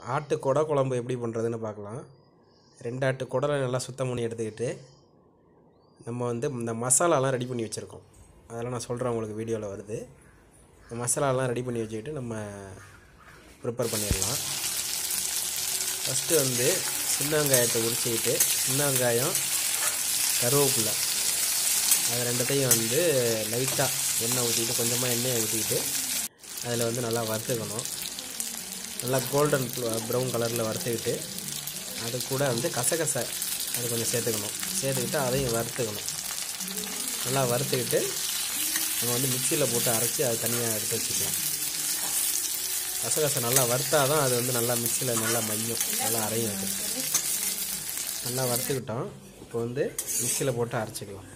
ஆட்டு கொடை குழம்பு எப்படி பண்ணுறதுன்னு பார்க்கலாம் ரெண்டு ஆட்டு குடலை நல்லா சுத்தம் பண்ணி எடுத்துக்கிட்டு நம்ம வந்து இந்த மசாலாலாம் ரெடி பண்ணி வச்சுருக்கோம் அதெல்லாம் நான் சொல்கிறேன் உங்களுக்கு வீடியோவில் வருது இந்த மசாலாலாம் ரெடி பண்ணி வச்சுக்கிட்டு நம்ம ப்ரிப்பேர் பண்ணிடலாம் ஃபஸ்ட்டு வந்து சின்ன வெங்காயத்தை உரிச்சிக்கிட்டு சின்ன வெங்காயம் கருவேப்பிலை அது ரெண்டத்தையும் வந்து லைட்டாக எண்ணெய் ஊற்றிக்கிட்டு கொஞ்சமாக எண்ணெயை ஊற்றிக்கிட்டு அதில் வந்து நல்லா வறுத்துக்கணும் நல்லா கோல்டன் ப்ரௌன் கலரில் வறுத்துக்கிட்டு அது கூட வந்து கசகசை அது கொஞ்சம் சேர்த்துக்கணும் சேர்த்துக்கிட்டு அதையும் வறுத்துக்கணும் நல்லா வறுத்துக்கிட்டு நம்ம வந்து மிக்சியில் போட்டு அரைச்சி அது தனியாக எடுத்து வச்சுக்கலாம் கசகசை நல்லா வறுத்தா தான் அது வந்து நல்லா மிக்சியில் நல்லா மையும் நல்லா அரையும் அது நல்லா வறுத்துக்கிட்டோம் இப்போ வந்து மிக்சியில் போட்டு அரைச்சிக்கலாம்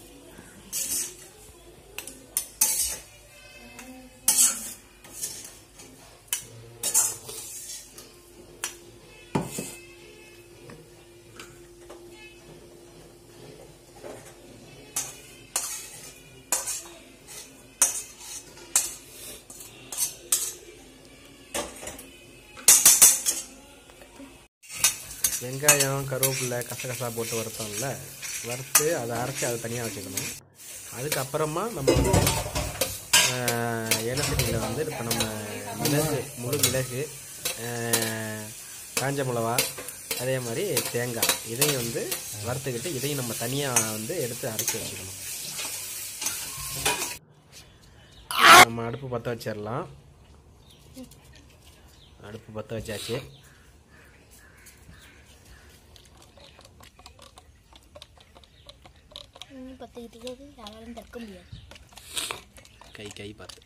வெங்காயம் கருவேப்பிலை கசகசா போட்டு வறுத்தோம்ல வறுத்து அதை அரைச்சி அதை தனியாக வச்சுக்கணும் அதுக்கப்புறமா நம்ம வந்து ஆஹ், எண்ணெய் சட்டியில் வந்து இப்போ நம்ம மிளகு முழு மிளகு ஆஹ், காஞ்ச மிளவா அதே மாதிரி தேங்காய் இதையும் வந்து வறுத்துக்கிட்டு இதையும் நம்ம தனியாக வந்து எடுத்து அரைச்சி வச்சுக்கணும் நம்ம அடுப்பு பற்ற வச்சிடலாம் அடுப்பு பற்ற வச்சாச்சு இன்னும் பத்துக்கிட்டு இருக்கிறது யாராலும் தடுக்க முடியாது கை கை பார்த்து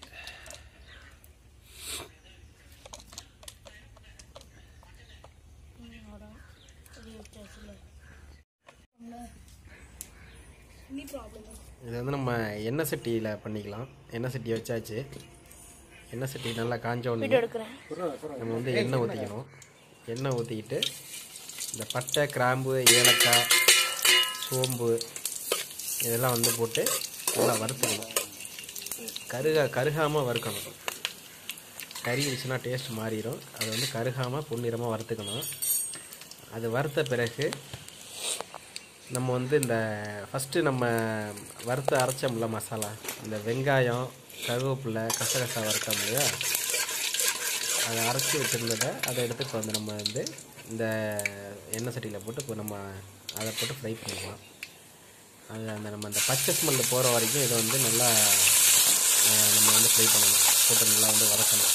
நீ ப்ராப்ளம் இது வந்து நம்ம எண்ணெய் சட்டியில் பண்ணிக்கலாம் எண்ணெய் சட்டியை வச்சாச்சு எண்ணெய் சட்டி நல்லா காஞ்ச உடனே எடுக்கிறேன் நம்ம வந்து எண்ணெய் ஊற்றிக்கணும் எண்ணெய் ஊற்றிக்கிட்டு இந்த பட்டை கிராம்பு ஏலக்காய் சோம்பு இதெல்லாம் வந்து போட்டு நல்லா வறுத்துக்கணும் கருக கருகாமல் வறுக்கணும் கருகிடுச்சுன்னா டேஸ்ட் மாறிடும் அது வந்து கருகாமல் பொன்னிறமாக வறுத்துக்கணும் அது வறுத்த பிறகு நம்ம வந்து இந்த ஃபஸ்ட்டு நம்ம வறுத்து அரைச்சோம்ல மசாலா இந்த வெங்காயம் கருவேப்பிலை கசகசா வறுத்தோம் இல்லையா அதை அரைச்சி வச்சுருந்ததை அதை எடுத்து இப்போ வந்து நம்ம வந்து இந்த எண்ணெய் சட்டியில் போட்டு இப்போ நம்ம அதை போட்டு ஃப்ரை பண்ணிக்கலாம் அது அந்த நம்ம அந்த பச்சை ஸ்மெல்லு போகிற வரைக்கும் இதை வந்து நல்லா அஹ், நம்ம வந்து ஃப்ரை பண்ணணும் போட்டு நல்லா வந்து வதக்கணும்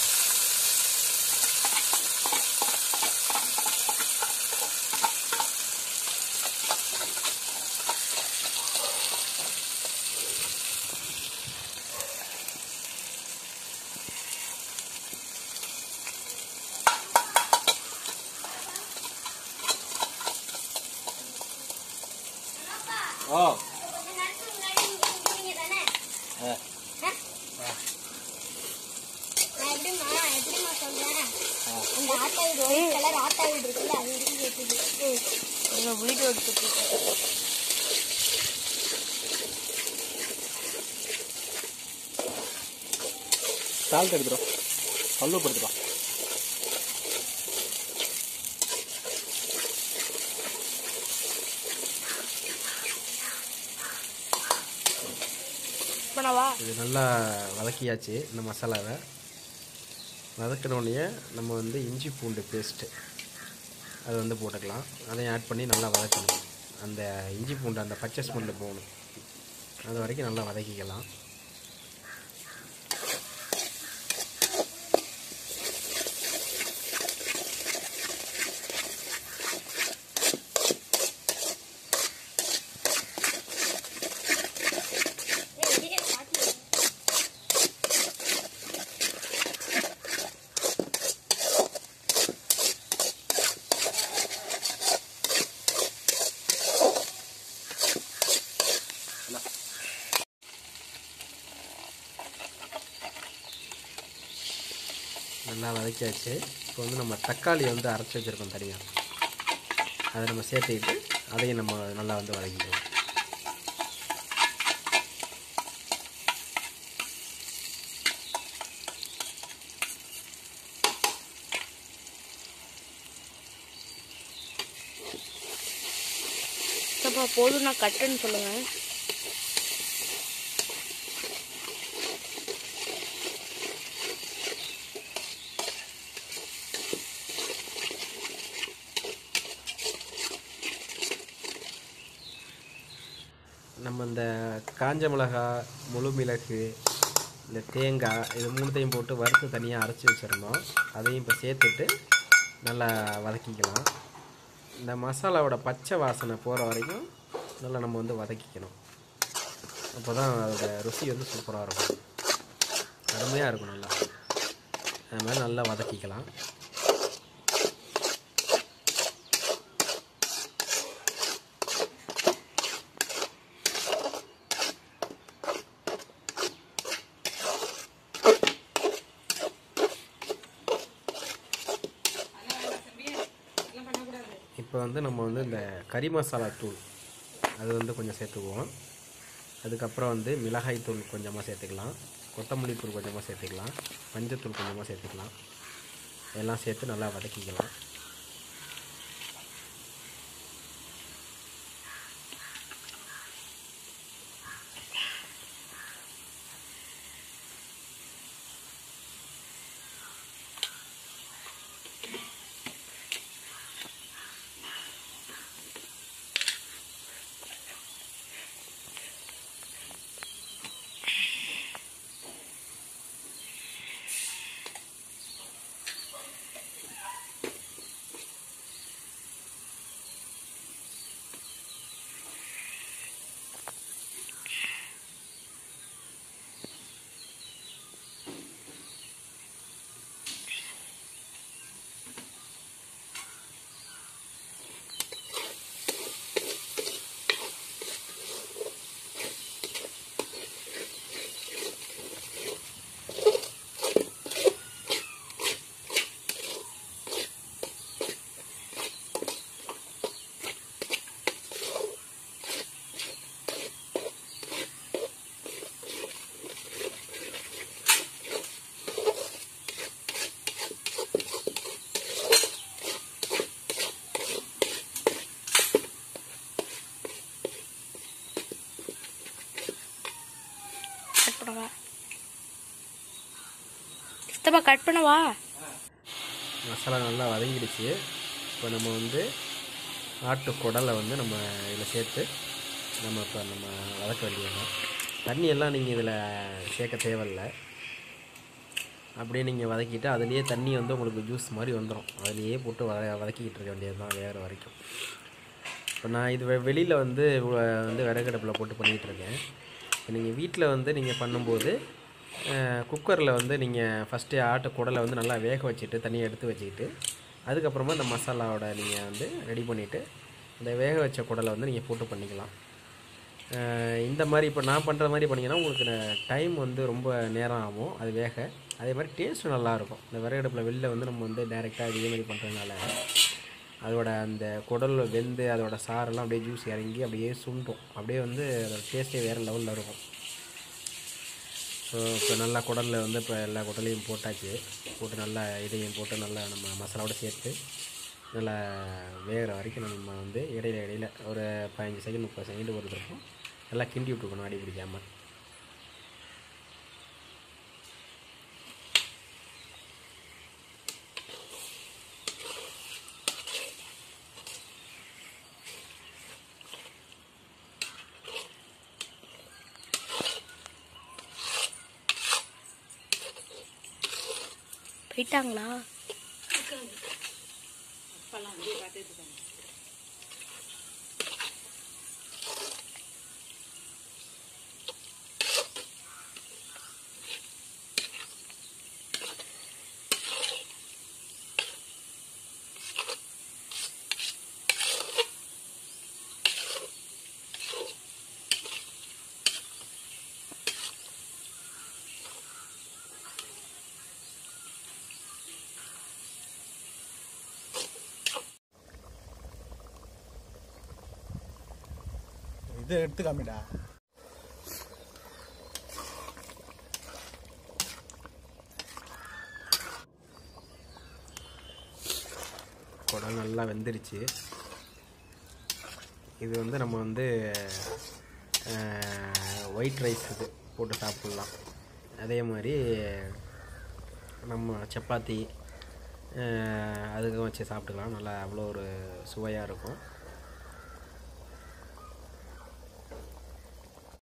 ஓ நான் எப்படிம்மா எப்படிம்மா சொல்றேன் அந்த ஆட்டா வீடு ஒயிட் கலர் ஆட்டா வீடு இருக்குல்ல அது வரைக்கும் கேட்டுது எங்க வீடியோ எடுத்துட்டு சால்ட் எடுத்துரும் கல்லு படுத்துப்பா பண்ணவா இது நல்லா வதக்கியாச்சு இந்த மசாலாவை வதக்கினோடனே நம்ம வந்து இஞ்சி பூண்டு பேஸ்ட்டு அது வந்து போட்டுக்கலாம் அதையும் ஆட் பண்ணி நல்லா வதக்கணும் அந்த இஞ்சி பூண்டு அந்த பச்சை ஸ்மெல்லு போகணும் அது வரைக்கும் நல்லா வதக்கிக்கலாம் நல்லா வதக்கியாச்சு இப்போ வந்து நம்ம தக்காளி வந்து அரைச்சி வச்சுருக்கோம் தனியாக அதை நம்ம சேர்த்துக்கிட்டு அதையும் நம்ம நல்லா வந்து வதக்கிக்கலாம் என்னப்பா போதும்னா கட்டுன்னு சொல்லுங்க நம்ம இந்த காஞ்ச மிளகா முழு மிளகு இந்த தேங்காய் இது மூணுத்தையும் போட்டு வறுத்து தனியாக அரைச்சி வச்சுருந்தோம் அதையும் இப்போ சேர்த்துட்டு நல்லா வதக்கிக்கலாம் இந்த மசாலாவோட பச்சை வாசனை போகிற வரைக்கும் நல்லா நம்ம வந்து வதக்கிக்கணும் அப்போ தான் அதோட ருசி வந்து சூப்பராக இருக்கும் அருமையாக இருக்கும் நல்லா அது மாதிரி நல்லா வதக்கிக்கலாம் இப்போ வந்து நம்ம வந்து இந்த கறி மசாலா தூள் அது வந்து கொஞ்சம் சேர்த்துக்குவோம் அதுக்கப்புறம் வந்து மிளகாய் தூள் கொஞ்சமாக சேர்த்துக்கலாம் கொத்தமல்லி தூள் கொஞ்சமாக சேர்த்துக்கலாம் மஞ்சத்தூள் கொஞ்சமாக சேர்த்துக்கலாம் எல்லாம் சேர்த்து நல்லா வதக்கிக்கலாம் கட் பண்ணவா சித்தப்பா கட் பண்ணவா மசாலா நல்லா வதங்கிடுச்சு இப்போ நம்ம வந்து ஆட்டு குடலை வந்து நம்ம இதில் சேர்த்து நம்ம இப்போ நம்ம வதக்க வேண்டியதுதான் தண்ணி எல்லாம் நீங்கள் இதில் சேர்க்க தேவையில்ல அப்படியே நீங்கள் வதக்கிட்டு அதுலேயே தண்ணி வந்து உங்களுக்கு ஜூஸ் மாதிரி வந்துடும் அதுலேயே போட்டு வத வதக்கிக்கிட்டு இருக்க வேண்டியது தான் வேறு வரைக்கும் இப்போ நான் இது வெளியில் வந்து உ- வந்து விறகடுப்பில் போட்டு பண்ணிகிட்டு இருக்கேன் இப்போ நீங்கள் வீட்டில் வந்து நீங்கள் பண்ணும்போது குக்கரில் வந்து நீங்கள் ஃபஸ்ட்டு ஆட்டு குடலை வந்து நல்லா வேக வச்சுட்டு தனியாக எடுத்து வச்சுக்கிட்டு அதுக்கப்புறமா இந்த மசாலாவோட நீங்கள் வந்து ரெடி பண்ணிவிட்டு இந்த வேக வச்ச குடலை வந்து நீங்கள் போட்டு பண்ணிக்கலாம் அஹ் இந்த மாதிரி இப்போ நான் பண்ணுற மாதிரி பண்ணிங்கன்னா உங்களுக்கு டைம் வந்து ரொம்ப நேரம் ஆகும் அது வேக அதே மாதிரி டேஸ்ட்டும் நல்லாயிருக்கும் இந்த விறகடுப்பில் வெளில வந்து நம்ம வந்து டைரெக்டாக இதே மாதிரி பண்ணுறதுனால அதோட அந்த குடல் வெந்து அதோட சாரெல்லாம் அப்படியே ஜூஸ் இறங்கி அப்படியே சுண்டும் அப்படியே வந்து அதோட டேஸ்ட்டே வேறு லெவலில் இருக்கும் ஸோ இப்போ நல்லா குடலில் வந்து இப்போ எல்லா குடலையும் போட்டாச்சு போட்டு நல்லா இதையும் போட்டு நல்லா நம்ம மசாலாவோட சேர்த்து நல்லா வேகிற வரைக்கும் நம்ம வந்து இடையில இடையில ஒரு பதினஞ்சு செகண்ட் முப்பது செகண்ட் ஒரு இருக்கும் நல்லா கிண்டி விட்டுருக்கணும் அடி பிடிக்காமல் போயிட்டாங்களா இதை எடுத்து காமிடா குடல் நல்லா வெந்துருச்சு இது வந்து நம்ம வந்து ஒயிட் ரைஸ் இது போட்டு சாப்பிட்லாம் அதே மாதிரி நம்ம சப்பாத்தி அஹ், அதுக்கும் வச்சு சாப்பிட்டுக்கலாம் நல்லா அவ்வளோ ஒரு சுவையாக இருக்கும்